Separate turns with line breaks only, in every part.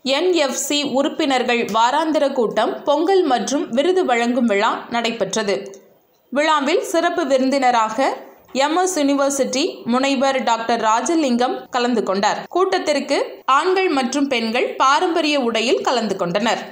NFC உறுப்பினர்கள் வாராந்திர கூட்டம் பொங்கல் மற்றும் விருது வழங்கும் விழா நடைபெற்றது விழாவில் சிறப்பு விருந்தினராக எம்எஸ் யூனிவர்சிட்டி முனைவர் டாக்டர் ராஜலிங்கம் கலந்து கொண்டார் கூட்டத்திற்கு ஆண்கள் மற்றும் பெண்கள் பாரம்பரிய உடையில் கலந்து கொண்டனர்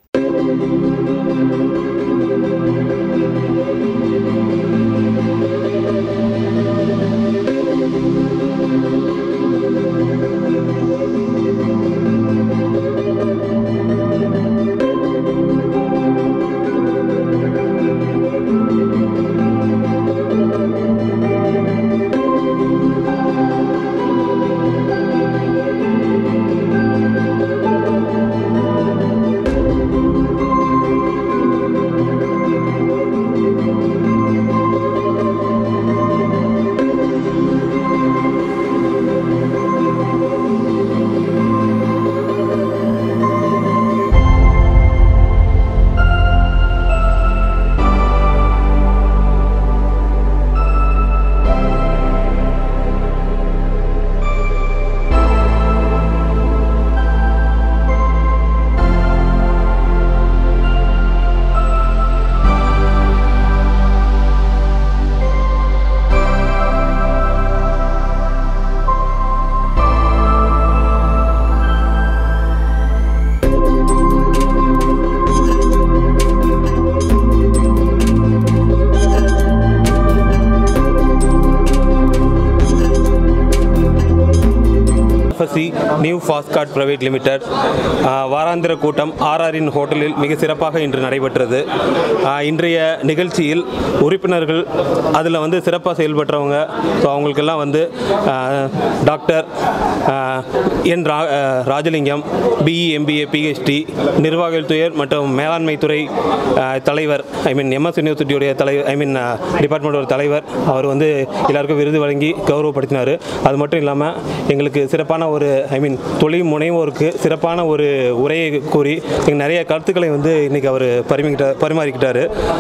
FSC new Fastcard private limited வாராந்திர கூட்டம் ஆர்ஆரின் ஹோட்டலில் மிக சிறப்பாக இன்று நடைபெற்றது ஆ, இன்றைய நிகழ்ச்சியில் உறுப்பினர்கள் அதில் வந்து சிறப்பாக செயல்பட்டவங்க ஸோ அவங்களுக்கெல்லாம் வந்து ஆ, டாக்டர் ஆ, என் ரா ஆ, ராஜலிங்கம் பிஇ எம்பிஏ பிஹெச்டி நிர்வாகத் துறை மற்றும் மேலாண்மை துறை ஆ, தலைவர் ஐ மீன் எம்எஸ் யூனிவர்சிட்டியுடைய தலைவர் ஐ மீன் டிபார்ட்மெண்டோட தலைவர் அவர் வந்து எல்லாருக்கும் விருது வழங்கி கௌரவப்படுத்தினார் அது மட்டும் இல்லாமல் எங்களுக்கு சிறப்பான ஒரு ஐ மீன் தொழில் முனைவோருக்கு சிறப்பான ஒரு உரையை கூறி எங்க நிறைய கருத்துக்களை வந்து இன்னைக்கு அவர் பரிமாறிக்கிட்ட பரிமாறிக்கிட்டார்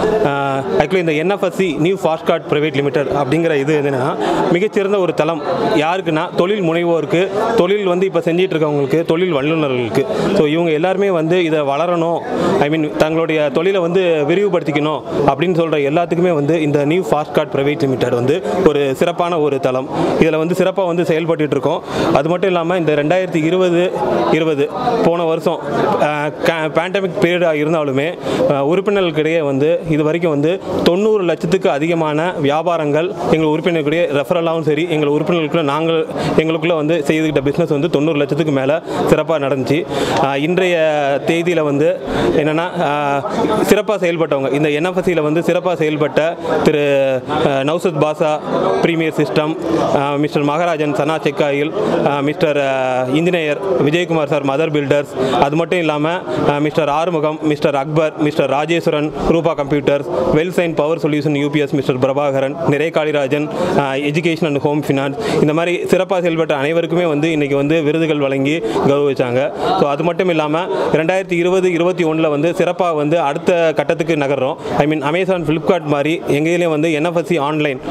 ஆக்சுவலி இந்த NFSC new Fastcard private limited அப்படிங்கிற இது என்னன்னா மிகச்சிறந்த ஒரு தளம் யாருக்குன்னா தொழில் முனைவோருக்கு தொழில் வந்து இப்போ செஞ்சிட்டு இருக்கவங்களுக்கு தொழில் வல்லுநர்களுக்கு ஸோ இவங்க எல்லாருமே வந்து இதை வளரணும் ஐ மீன் தங்களுடைய தொழிலை வந்து விரிவுபடுத்திக்கணும் அப்படின்னு சொல்கிற எல்லாத்துக்குமே வந்து இந்த நியூ ஃபாஸ்ட்கார்ட் பிரைவேட் லிமிடெட் வந்து ஒரு சிறப்பான ஒரு தளம் இதில் வந்து சிறப்பாக வந்து செயல்பட்டு இருக்கோம் அது மட்டும் இல்லாமல் இந்த ரெண்டாயிரத்தி இருபது இருபது போன வருஷம் பேண்டமிக் பீரியடாக இருந்தாலுமே அஹ், உறுப்பினர்களுக்கிடையே வந்து இது வரைக்கும் வந்து தொண்ணூறு லட்சத்துக்கு அதிகமான வியாபாரங்கள் எங்கள் உறுப்பினர்களுடைய ரெஃபரலாகவும் சரி எங்கள் உறுப்பினர்களுக்குள்ள நாங்கள் எங்களுக்குள்ள வந்து செய்துக்கிட்ட பிஸ்னஸ் வந்து தொண்ணூறு லட்சத்துக்கு மேலே சிறப்பாக நடந்துச்சு அஹ், இன்றைய தேதியில் வந்து என்னென்னா சிறப்பாக செயல்பட்டவங்க இந்த என்எஃப்எஸ்சியில் வந்து சிறப்பாக செயல்பட்ட திரு அஹ், Noushad Basha premier system mister Maharajan Sana செக்காயில் mister engineer Vijayakumar sir mother builders அது மட்டும் இல்லாமல் mister Arumugam mister Akbar mister Rajeswaran Roopa computers well sign power solution UPS mister Prabhakaran நிறை Kalirajan education and home finance இந்த மாதிரி சிறப்பாக செயல்பட்ட அனைவருக்குமே வந்து இன்றைக்கி வந்து விருதுகள் வழங்கி கௌரவிச்சாங்க ஸோ அது மட்டும் இல்லாமல் ரெண்டாயிரத்தி இருபது இருபத்தி ஒன்றில் வந்து சிறப்பாக வந்து அடுத்த கட்டத்துக்கு நகர்றோம் ஐ மீன் அமேசான் ஃப்ளிப்கார்ட் மாதிரி எங்கேயும் வந்து என்எஃப்எஸ்சி ஆன்லைன்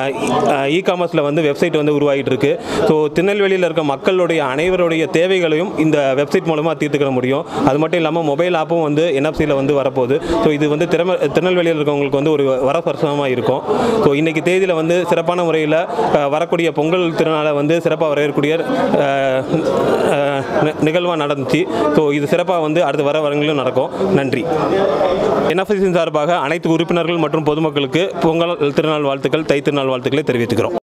இ காமர்ஸில் வந்து வெப்சைட் வந்து உருவாகிட்டு இருக்கு ஸோ திருநெல்வேலியில் இருக்க மக்களுடைய அனைவருடைய தேவைகளையும் இந்த வெப்சைட் மூலமாக தீர்த்துக்கிற முடியும் அது மட்டும் இல்லாமல் மொபைல் ஆப்பும் வந்து என்எஃப்சியில் வந்து வரப்போகுது ஸோ இது வந்து திறம திருநெல்வேலியில் இருக்கவங்களுக்கு வந்து ஒரு வரப்பிரசவமாக இருக்கும் ஸோ இன்றைக்கி தேதியில் வந்து சிறப்பான முறையில் வரக்கூடிய பொங்கல் திருநாளை வந்து சிறப்பாக வரவேற்கக்கூடிய நிகழ்வாக நடந்துச்சு ஸோ இது சிறப்பாக வந்து அடுத்த வர வரங்களும் நடக்கும் நன்றி என்எஃப்சியின் சார்பாக அனைத்து உறுப்பினர்கள் மற்றும் பொதுமக்களுக்கு பொங்கல் திருநாள் வாழ்த்துக்கள் தை திருநாள் வாழ்த்துக்களை தெரிவித்துக்கிறோம்